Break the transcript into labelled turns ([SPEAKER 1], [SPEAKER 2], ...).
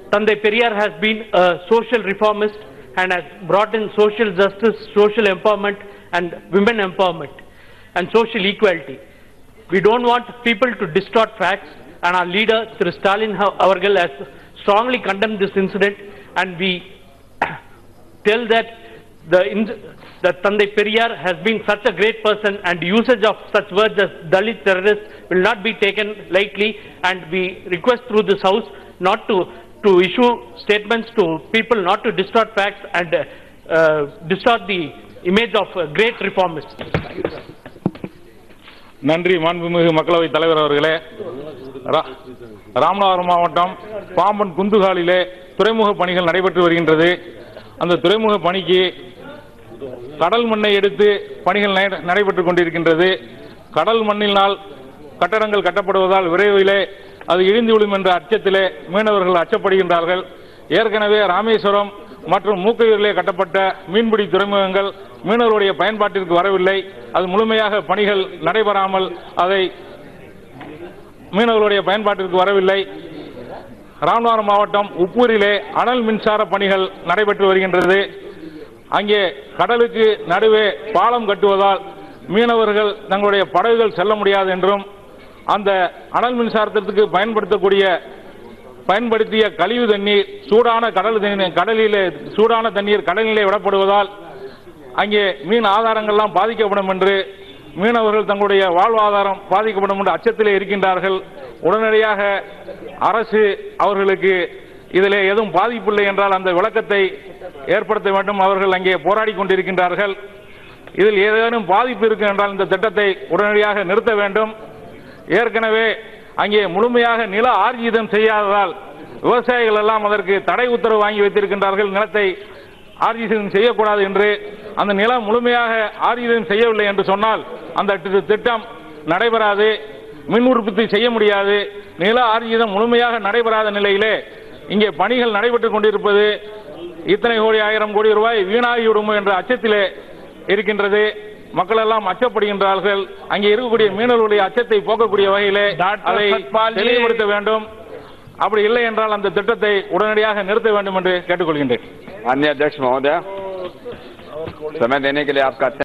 [SPEAKER 1] Tandai Periyar has been a social reformist and has brought in social justice, social empowerment and women empowerment and social equality. We don't want people to distort facts and our leader, Sri Stalin Avargal has strongly condemned this incident and we tell that the, in- that Tandai Periyar has been such a great person and usage of such words as Dalit terrorists will not be taken lightly and we request through this house not to, to issue statements to people not to distort facts and uh, uh, distort the image of uh, great reformists.
[SPEAKER 2] நன்றி மாண்புமிகு மக்களவைத் தலைவர் அவர்களே ரா- ராமநாதபுரம் மாவட்டம் பாம்பன் குந்துகாலிலே துறைமுக பணிகள் நடைபெற்று வருகின்றது அந்த துறைமுக பணிக்கு கடல் மண்ணை எடுத்து பணிகள் நட- நடைபெற்றுக் கொண்டிருக்கின்றது கடல் மண்ணினால் கட்டடங்கள் கட்டப்படுவதால் விரைவிலே அது இடிந்து விழும் என்ற அச்சத்திலே மீனவர்கள் அச்சப்படுகின்றார்கள் ஏற்கனவே ராமேஸ்வரம் மற்றும் மூக்கையூரிலே கட்டப்பட்ட மீன்பிடி துறைமுகங்கள் மீனவருடைய பயன்பாட்டிற்கு வரவில்லை அது முழுமையாக பணிகள் நடைபெறாமல் அதை மீனவர்களுடைய பயன்பாட்டிற்கு வரவில்லை ராமநாதபுரம் மாவட்டம் உப்பூரிலே அனல் மின்சார பணிகள் நடைபெற்று வருகின்றது அங்கே கடலுக்கு நடுவே பாலம் கட்டுவதால் மீனவர்கள் தங்களுடைய படகுகள் செல்ல முடியாது என்றும் அந்த அனல் மின்சாரத்திற்கு பயன்படுத்தக்கூடிய பயன்படுத்திய கழிவு தண்ணீர் சூடான கடல் தண்ணீர் கடலிலே சூடான தண்ணீர் கடலிலே விடப்படுவதால் அங்கே மீன் ஆதாரங்கள்லாம் பாதிக்கப்படும் என்று மீனவர்கள் தங்களுடைய வாழ்வாதாரம் பாதிக்கப்படும் என்ற அச்சத்திலே இருக்கின்றார்கள் உடனடியாக அரசு அவர்களுக்கு இதிலே எதுவும் பாதிப்பில்லை என்றால் அந்த விளக்கத்தை ஏற்படுத்த வேண்டும் அவர்கள் அங்கே போராடி கொண்டிருக்கின்றார்கள் இதில் ஏதேனும் பாதிப்பு இருக்கு என்றால் இந்த திட்டத்தை உடனடியாக நிறுத்த வேண்டும் ஏற்கனவே அங்கே முழுமையாக நில ஆர்ஜிதம் செய்யாததால் விவசாயிகள் எல்லாம் அதற்கு தடை உத்தரவு வாங்கி வைத்திருக்கின்றார்கள் நிலத்தை ஆர்ஜிதம் செய்யக்கூடாது என்று அந்த நிலம் முழுமையாக ஆர்ஜிதம் செய்யவில்லை என்று சொன்னால் அந்த தி- திட்டம் நடைபெறாது மின் உற்பத்தி செய்ய முடியாது நில ஆர்ஜிதம் முழுமையாக நடைபெறாத நிலையிலே இங்கே பணிகள் நடைபெற்றுக் கொண்டிருப்பது இத்தனை கோடி ஆயிரம் கோடி ரூபாய் வீணாகிவிடுமோ என்ற அச்சத்திலே இருக்கின்றது மக்கள் எல்லாம் அச்சப்படுகின்றார்கள் அங்கே இருக்கக்கூடிய மீனவர்களுடைய அச்சத்தை போக்கக்கூடிய வகையிலே
[SPEAKER 3] டாக்டர்
[SPEAKER 2] அதை
[SPEAKER 3] சத்பால்ஜி.
[SPEAKER 2] தெளிவுபடுத்த வேண்டும் அப்படி இல்லை என்றால் அந்த திட்டத்தை உடனடியாக நிறுத்த வேண்டும் என்று கேட்டுக்கொள்கின்றேன்
[SPEAKER 4] माननीय अध्यक्ष महोदय समय देने के लिए आपका